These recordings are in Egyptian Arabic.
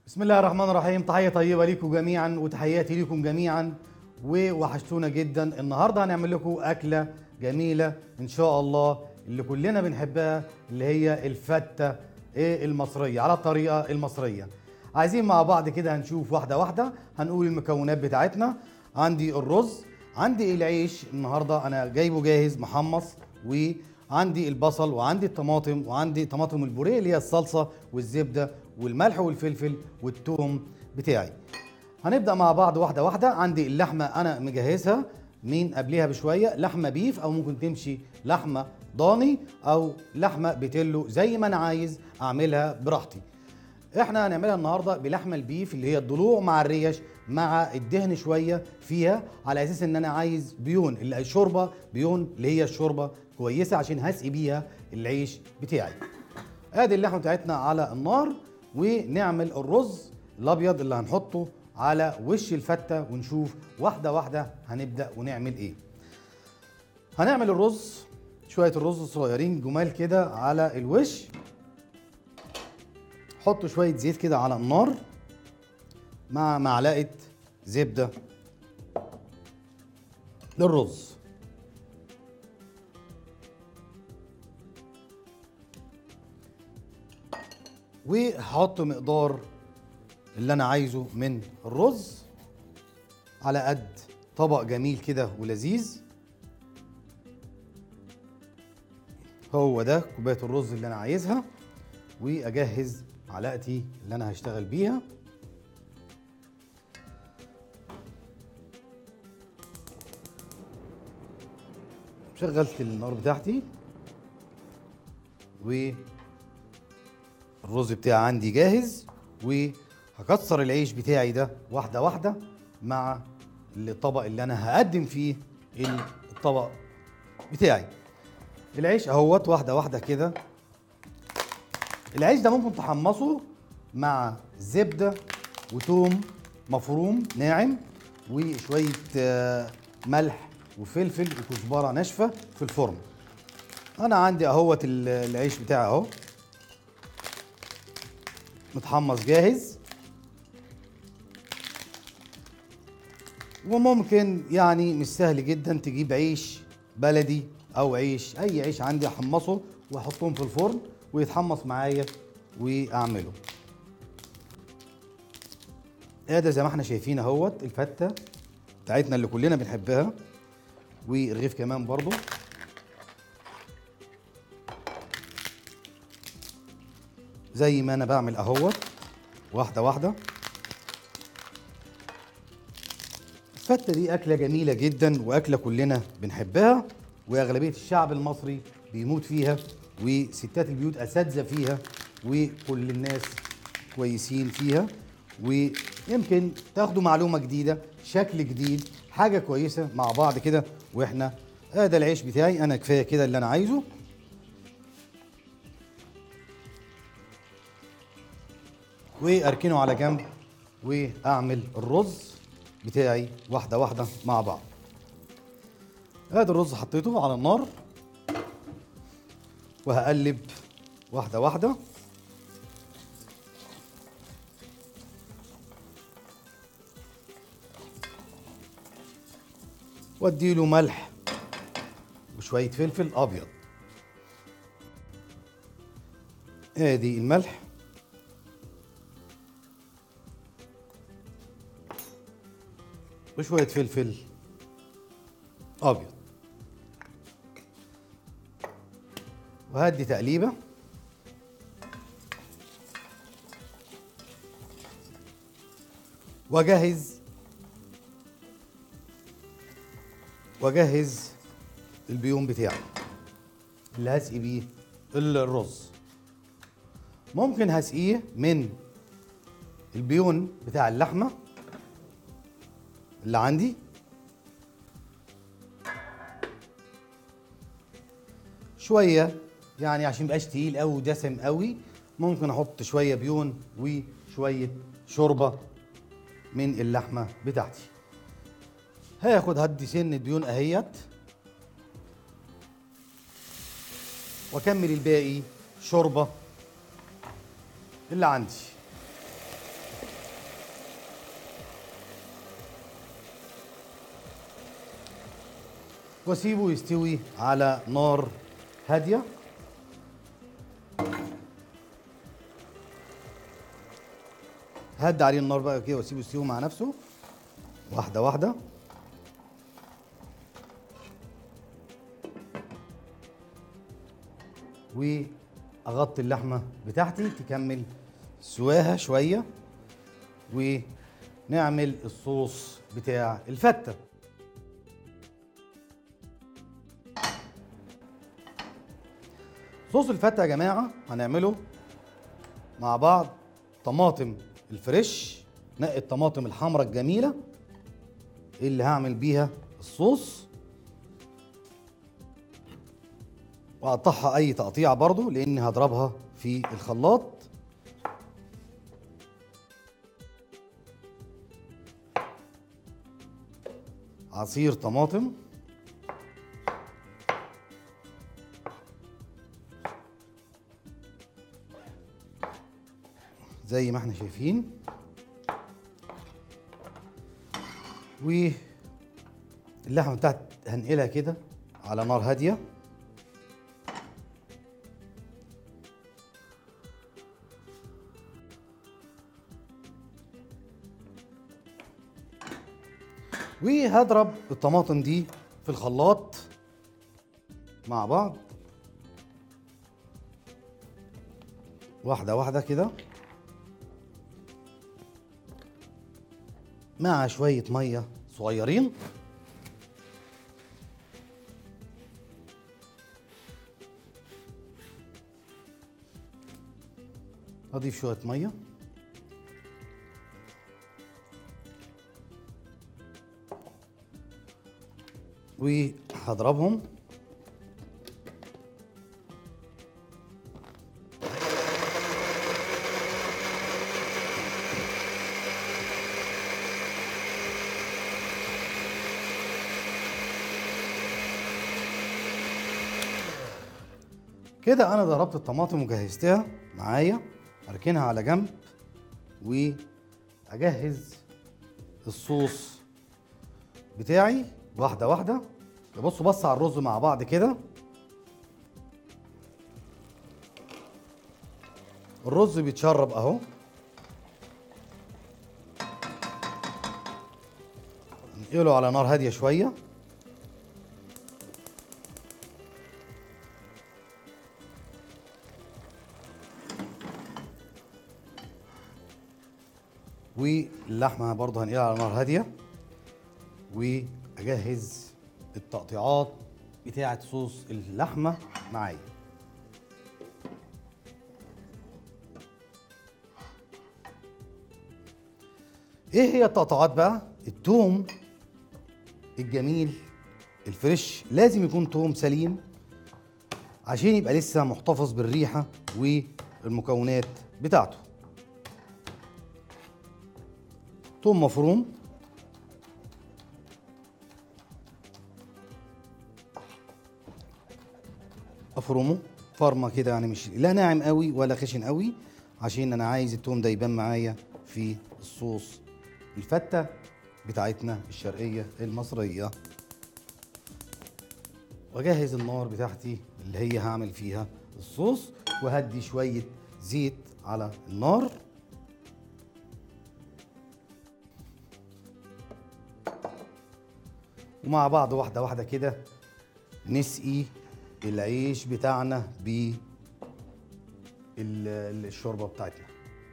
بسم الله الرحمن الرحيم تحية طيبة ليكم جميعا وتحياتي ليكم جميعا ووحشتونا جدا النهاردة هنعمل لكم أكلة جميلة إن شاء الله اللي كلنا بنحبها اللي هي الفتة إيه المصرية على الطريقة المصرية عايزين مع بعض كده هنشوف واحدة واحدة هنقول المكونات بتاعتنا عندي الرز عندي العيش النهاردة أنا جايبه جاهز محمص وعندي البصل وعندي الطماطم وعندي طماطم البوريه اللي هي الصلصة والزبدة والملح والفلفل والثوم بتاعي هنبدا مع بعض واحده واحده عندي اللحمه انا مجهزها من قبلها بشويه لحمه بيف او ممكن تمشي لحمه ضاني او لحمه بتلو زي ما انا عايز اعملها براحتي احنا هنعملها النهارده بلحمه البيف اللي هي الضلوع مع الريش مع الدهن شويه فيها على اساس ان انا عايز بيون اللي الشوربه بيون اللي هي الشوربه كويسه عشان هسقي بيها العيش بتاعي ادي اللحمه بتاعتنا على النار ونعمل الرز الابيض اللي هنحطه على وش الفته ونشوف واحده واحده هنبدا ونعمل ايه هنعمل الرز شويه الرز صغيرين جمال كده على الوش حط شويه زيت كده على النار مع معلقه زبده للرز وهحط مقدار اللي انا عايزه من الرز على قد طبق جميل كده ولذيذ هو ده كوبايه الرز اللي انا عايزها واجهز معلقتي اللي انا هشتغل بيها شغلت النار بتاعتي و الرز بتاعي عندي جاهز وهكسر العيش بتاعي ده واحده واحده مع الطبق اللي انا هقدم فيه الطبق بتاعي العيش اهوت واحده واحده كده العيش ده ممكن تحمصه مع زبده وتوم مفروم ناعم وشويه آه، ملح وفلفل وكزبره ناشفه في الفرن انا عندي اهوت ال- العيش بتاعي اهو متحمص جاهز وممكن يعني مش سهل جدا تجيب عيش بلدي او عيش اي عيش عندي احمصه واحطهم في الفرن ويتحمص معايا واعمله ادي زي ما احنا شايفين اهوت الفته بتاعتنا اللي كلنا بنحبها والرغيف كمان برضو زي ما انا بعمل اهوت واحده واحده الفته دي اكله جميله جدا واكله كلنا بنحبها واغلبيه الشعب المصري بيموت فيها وستات البيوت اساتذه فيها وكل الناس كويسين فيها ويمكن تاخدوا معلومه جديده شكل جديد حاجه كويسه مع بعض كده واحنا آه ده العيش بتاعي انا كفايه كده اللي انا عايزه واركنه على جنب واعمل الرز بتاعي واحده واحده مع بعض ادي الرز حطيته على النار وهقلب واحده واحده واديله ملح وشويه فلفل ابيض ادي الملح وشوية فلفل أبيض وهدي تقليبة وأجهز وأجهز البيوم بتاعي اللي هسقي بيه الرز ممكن هسقيه من البيون بتاع اللحمه اللي عندي شويه يعني عشان ميبقاش تقيل قوي ودسم قوي ممكن احط شويه بيون وشويه شوربه من اللحمه بتاعتي هاخد هدي سن ديون اهيت واكمل الباقي شوربه اللي عندي واسيبه يستوي على نار هاديه هدي عليه النار بقى كده واسيبه يستوي مع نفسه واحده واحده واغطي اللحمه بتاعتي تكمل سواها شويه ونعمل الصوص بتاع الفته صوص الفته يا جماعه هنعمله مع بعض طماطم الفريش نقي الطماطم الحمراء الجميله اللي هعمل بيها الصوص واقطعها اي تقطيعه برضو لاني هضربها في الخلاط عصير طماطم زي ما احنا شايفين واللحمه بتاعت هنقلها كده على نار هاديه وهضرب الطماطم دي في الخلاط مع بعض واحدة واحدة كده مع شوية مية صغيرين أضيف شوية مية وهضربهم كده انا ضربت الطماطم وجهزتها معايا اركنها على جنب واجهز الصوص بتاعي واحده واحده بصوا بص على الرز مع بعض كده الرز بيتشرب اهو نقله على نار هاديه شويه واللحمه برضه هنقلها على نار هاديه واجهز التقطيعات بتاعه صوص اللحمه معايا ايه هي التقطيعات بقى التوم الجميل الفريش لازم يكون توم سليم عشان يبقى لسه محتفظ بالريحه والمكونات بتاعته توم مفروم افرمه فرمه كده يعني مش لا ناعم قوي ولا خشن قوي عشان انا عايز التوم ده يبان معايا في الصوص الفته بتاعتنا الشرقيه المصريه واجهز النار بتاعتي اللي هي هعمل فيها الصوص وهدي شويه زيت على النار ومع بعض واحده واحده كده نسقي العيش بتاعنا ب الشوربه بتاعتنا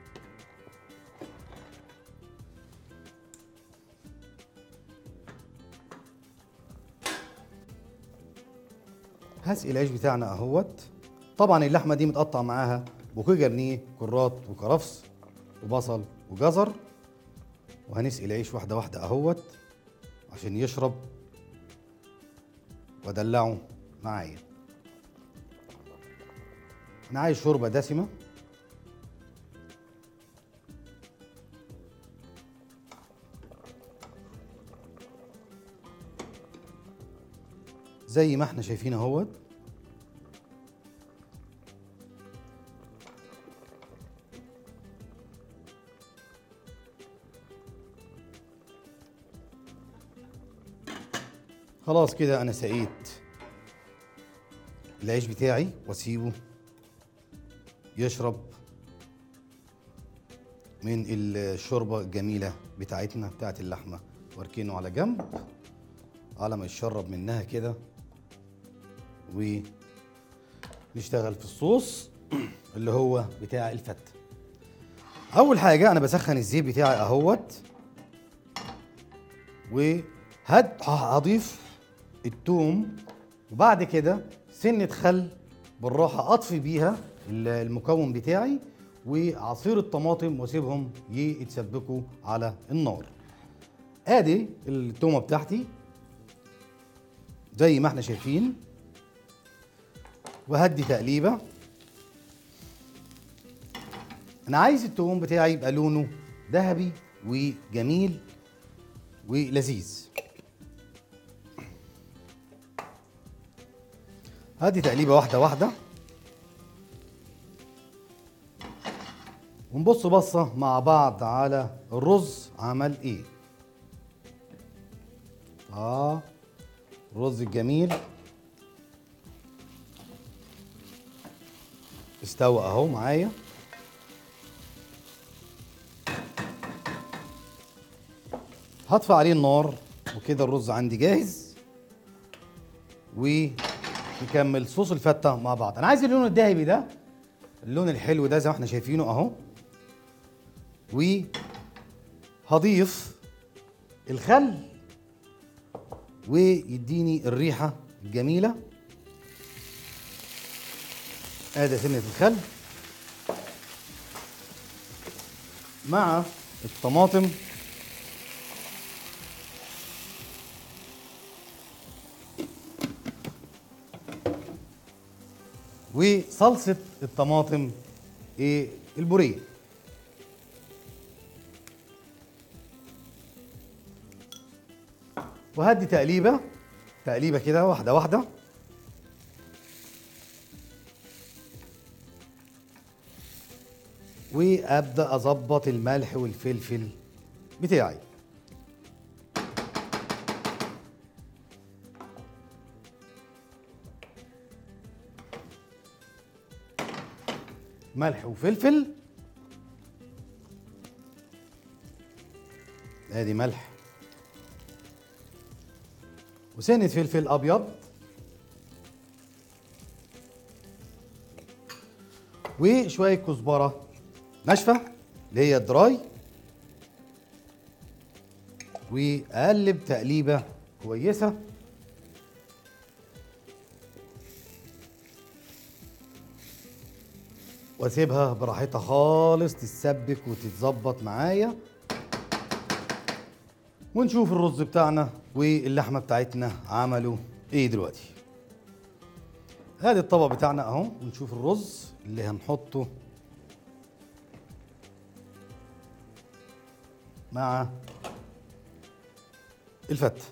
هسقي العيش بتاعنا اهوت طبعا اللحمه دي متقطع معاها بوكيه جرنيه كرات وكرفس وبصل وجزر وهنسقي العيش واحده واحده اهوت عشان يشرب وادلعه معايا انا عايز شوربه دسمه زي ما احنا شايفين اهوت خلاص كده انا سقيت العيش بتاعي واسيبه يشرب من الشوربه الجميله بتاعتنا بتاعت اللحمه واركنه على جنب على ما يشرب منها كده ونشتغل في الصوص اللي هو بتاع الفته اول حاجه انا بسخن الزيت بتاعي اهوت وهضيف التوم وبعد كده سنه خل بالراحه اطفي بيها المكون بتاعي وعصير الطماطم واسيبهم يتسبكوا على النار ادي التومه بتاعتي زي ما احنا شايفين وهدي تقليبه انا عايز التوم بتاعي يبقى لونه ذهبي وجميل ولذيذ هدي تقليبه واحده واحده ونبص بصه مع بعض على الرز عمل ايه اه الرز الجميل استوى اهو معايا هطفي عليه النار وكده الرز عندي جاهز ونكمل صوص الفته مع بعض انا عايز اللون الذهبي ده اللون الحلو ده زي ما احنا شايفينه اهو وهضيف الخل ويديني الريحه الجميله ادي سنه الخل مع الطماطم وصلصه الطماطم ايه البوريه وهدي تقليبه تقليبه كده واحده واحده وابدا اظبط الملح والفلفل بتاعي ملح وفلفل ادي ملح وسنة فلفل ابيض وشوية كزبرة ناشفة اللي هي دراي واقلب تقليبة كويسة واسيبها براحتها خالص تتسبك وتتظبط معايا ونشوف الرز بتاعنا واللحمه بتاعتنا عملوا ايه دلوقتي ادي الطبق بتاعنا اهو ونشوف الرز اللي هنحطه مع الفته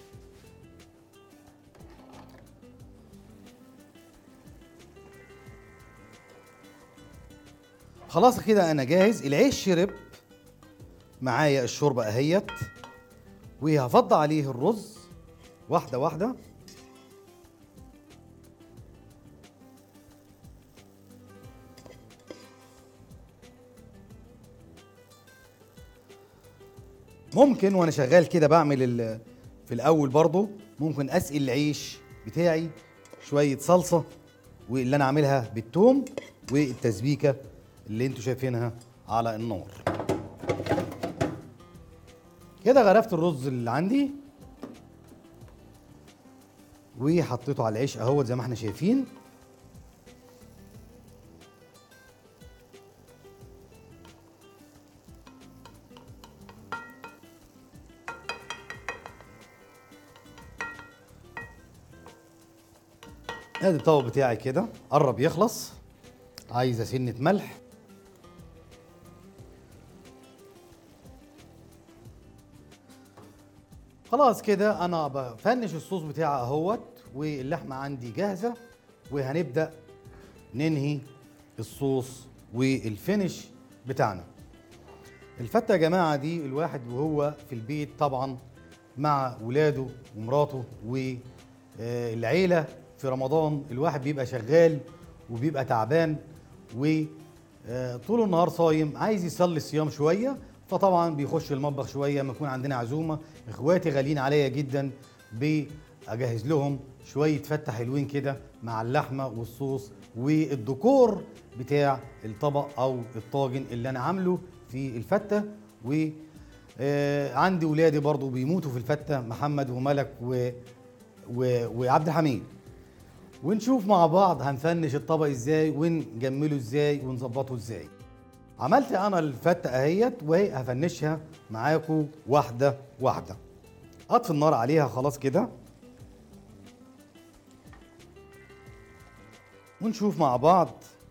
خلاص كده انا جاهز العيش شرب معايا الشوربه اهيت وهفض عليه الرز واحده واحده ممكن وانا شغال كده بعمل ال- في الاول برضو ممكن اسقي العيش بتاعي شويه صلصه واللي انا عاملها بالثوم والتسبيكه اللي انتوا شايفينها على النار كده غرفت الرز اللي عندي وحطيته على العيش اهوت زي ما احنا شايفين ادي الطبق بتاعي كده قرب يخلص عايزه سنه ملح خلاص كده انا بفنش الصوص بتاعي اهوت واللحمه عندي جاهزه وهنبدا ننهي الصوص والفينش بتاعنا الفته يا جماعه دي الواحد وهو في البيت طبعا مع ولاده ومراته والعيله في رمضان الواحد بيبقى شغال وبيبقى تعبان وطول النهار صايم عايز يصلي الصيام شويه فطبعا بيخش المطبخ شويه ما يكون عندنا عزومه اخواتي غاليين عليا جدا باجهز لهم شويه فته حلوين كده مع اللحمه والصوص والديكور بتاع الطبق او الطاجن اللي انا عامله في الفته و آه، عندي ولادي برضو بيموتوا في الفته محمد وملك و... و... وعبد الحميد ونشوف مع بعض هنفنش الطبق ازاي ونجمله ازاي ونظبطه ازاي عملت انا الفته اهيت وهي هفنشها معاكم واحده واحده اطفي النار عليها خلاص كده ونشوف مع بعض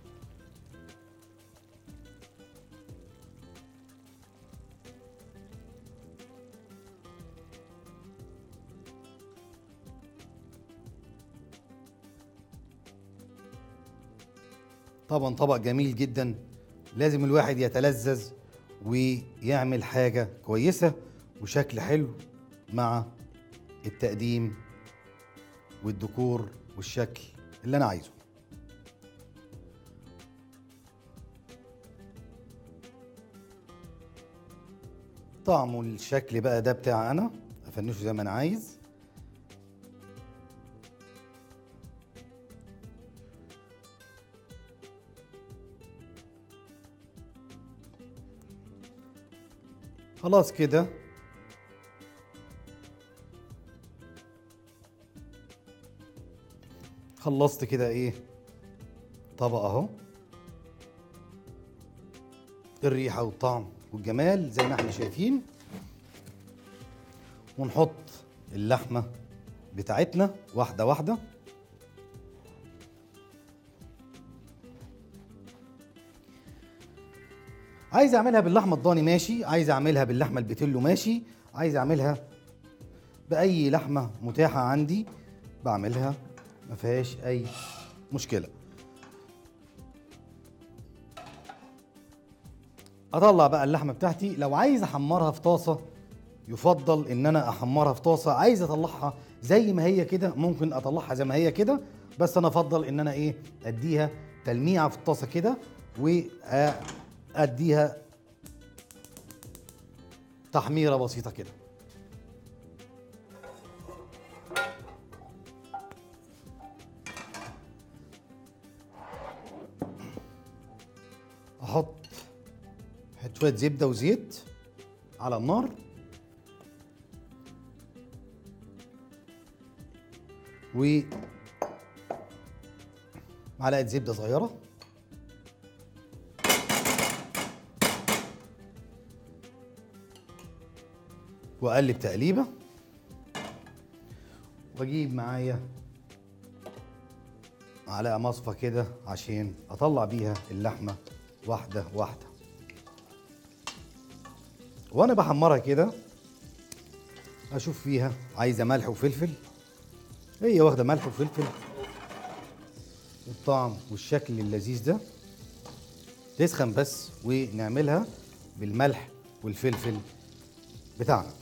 طبعا طبق جميل جدا لازم الواحد يتلذذ ويعمل حاجة كويسة وشكل حلو مع التقديم والديكور والشكل اللي أنا عايزه طعم والشكل بقى ده بتاع أنا أفنشه زي ما أنا عايز خلاص كده خلصت كده ايه طبق اهو الريحة والطعم والجمال زي ما احنا شايفين ونحط اللحمة بتاعتنا واحدة واحدة عايز اعملها باللحمه الضاني ماشي عايز اعملها باللحمه البيتيلو ماشي عايز اعملها باي لحمه متاحه عندي بعملها ما فيهاش اي مشكله اطلع بقى اللحمه بتاعتي لو عايز احمرها في طاسه يفضل ان انا احمرها في طاسه عايز اطلعها زي ما هي كده ممكن اطلعها زي ما هي كده بس انا افضل ان انا ايه اديها تلميعه في الطاسه كده واديها تحميره بسيطه كده احط احط شويه زبده وزيت على النار و معلقه زبده صغيره واقلب تقليبه واجيب معايا معلقه مصفى كده عشان اطلع بيها اللحمه واحده واحده وانا بحمرها كده اشوف فيها عايزه ملح وفلفل هي واخده ملح وفلفل الطعم والشكل اللذيذ ده تسخن بس ونعملها بالملح والفلفل بتاعنا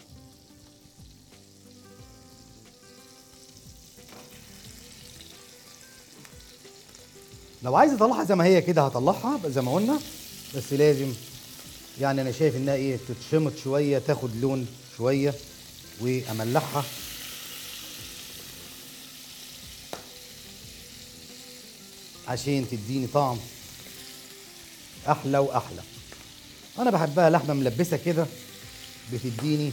لو عايز اطلعها زي ما هي كده هطلعها زي ما قلنا بس لازم يعني انا شايف انها ايه تتشمط شويه تاخد لون شويه واملحها عشان تديني طعم احلى واحلى انا بحبها لحمه ملبسه كده بتديني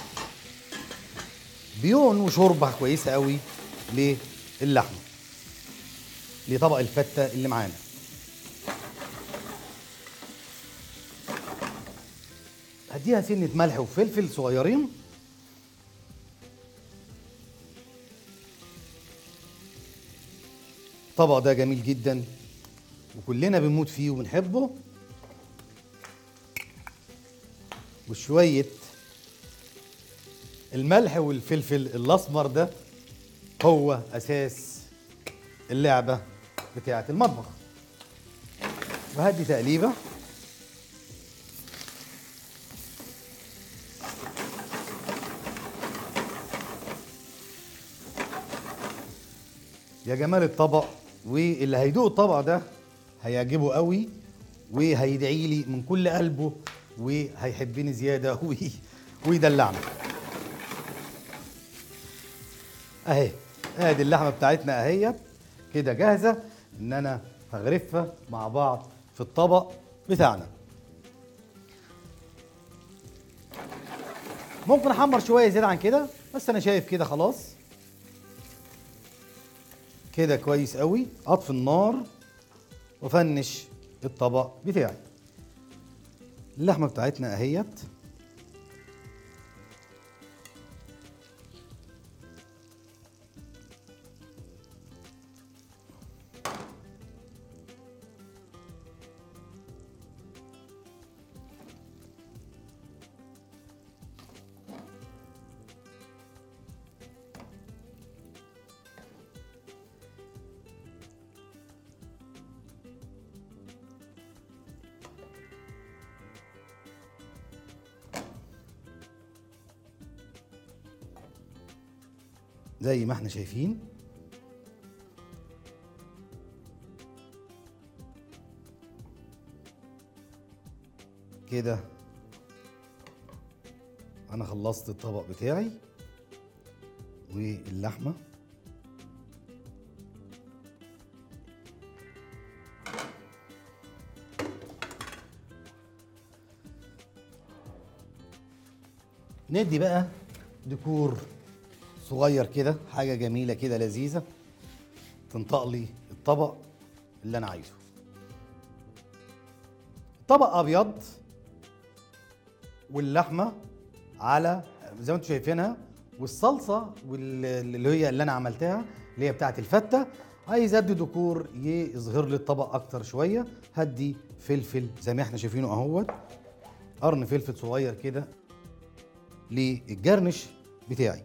بيون وشوربه كويسه قوي للحمه لطبق الفته اللي معانا هديها سنه ملح وفلفل صغيرين الطبق ده جميل جدا وكلنا بنموت فيه وبنحبه وشوية الملح والفلفل الأسمر ده هو أساس اللعبة بتاعة المطبخ وهدي تقليبة يا جمال الطبق واللي هيدوق الطبق ده هيعجبه قوي وهيدعي لي من كل قلبه وهيحبني زياده وي- ويدلعنا اهي ادي اللحمه بتاعتنا اهيت كده جاهزه ان انا هغرفها مع بعض في الطبق بتاعنا ممكن احمر شويه زياده عن كده بس انا شايف كده خلاص كده كويس قوي اطفي النار وافنش الطبق بتاعي اللحمه بتاعتنا اهيت زي ما احنا شايفين كده انا خلصت الطبق بتاعي واللحمه ندي بقى ديكور صغير كده حاجه جميله كده لذيذه تنطق لي الطبق اللي انا عايزه طبق ابيض واللحمه على زي ما انتم شايفينها والصلصه وال- اللي هي اللي انا عملتها اللي هي بتاعت الفته عايز ادي ديكور يظهر لي الطبق اكتر شويه هدي فلفل زي ما احنا شايفينه اهوت قرن فلفل صغير كده للجرنش بتاعي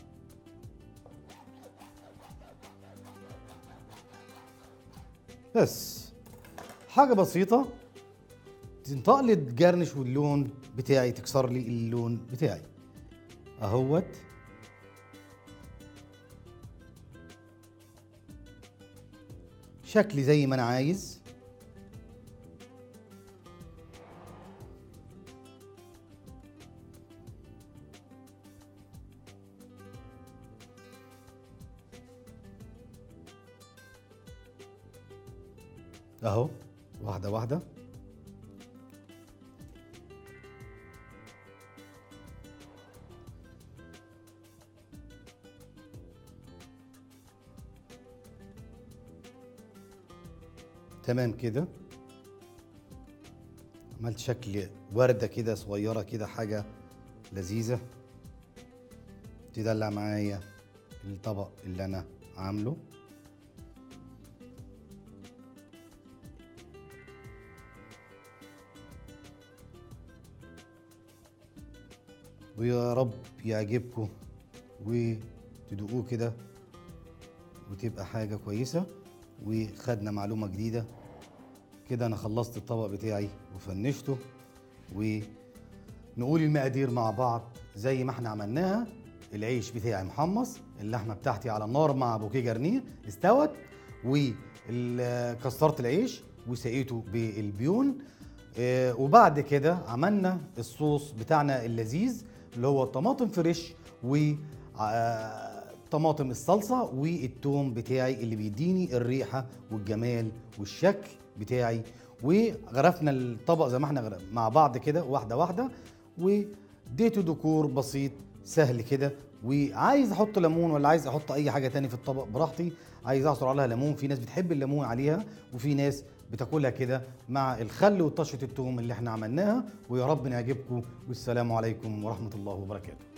بس حاجة بسيطة تنطق لي الجرنش واللون بتاعي تكسر لي اللون بتاعي اهوت شكلي زي ما انا عايز اهو واحدة واحدة تمام كده عملت شكل وردة كده صغيرة كده حاجة لذيذة تدلع معايا الطبق اللي أنا عامله ويا رب يعجبكم وتدوقوه كده وتبقى حاجة كويسة وخدنا معلومة جديدة كده أنا خلصت الطبق بتاعي وفنشته ونقول المقادير مع بعض زي ما احنا عملناها العيش بتاعي محمص اللحمة بتاعتي على النار مع بوكيه جرنيه استوت وكسرت العيش وسقيته بالبيون آه، وبعد كده عملنا الصوص بتاعنا اللذيذ اللي هو طماطم فريش و آه، طماطم الصلصه والثوم بتاعي اللي بيديني الريحه والجمال والشكل بتاعي وغرفنا الطبق زي ما احنا غرف- مع بعض كده واحده واحده واديته ديكور بسيط سهل كده وعايز احط ليمون ولا عايز احط اي حاجه تاني في الطبق براحتي عايز اعصر عليها ليمون في ناس بتحب الليمون عليها وفي ناس بتاكلها كده مع الخل وطشه الثوم اللي احنا عملناها ويا رب نعجبكم والسلام عليكم ورحمه الله وبركاته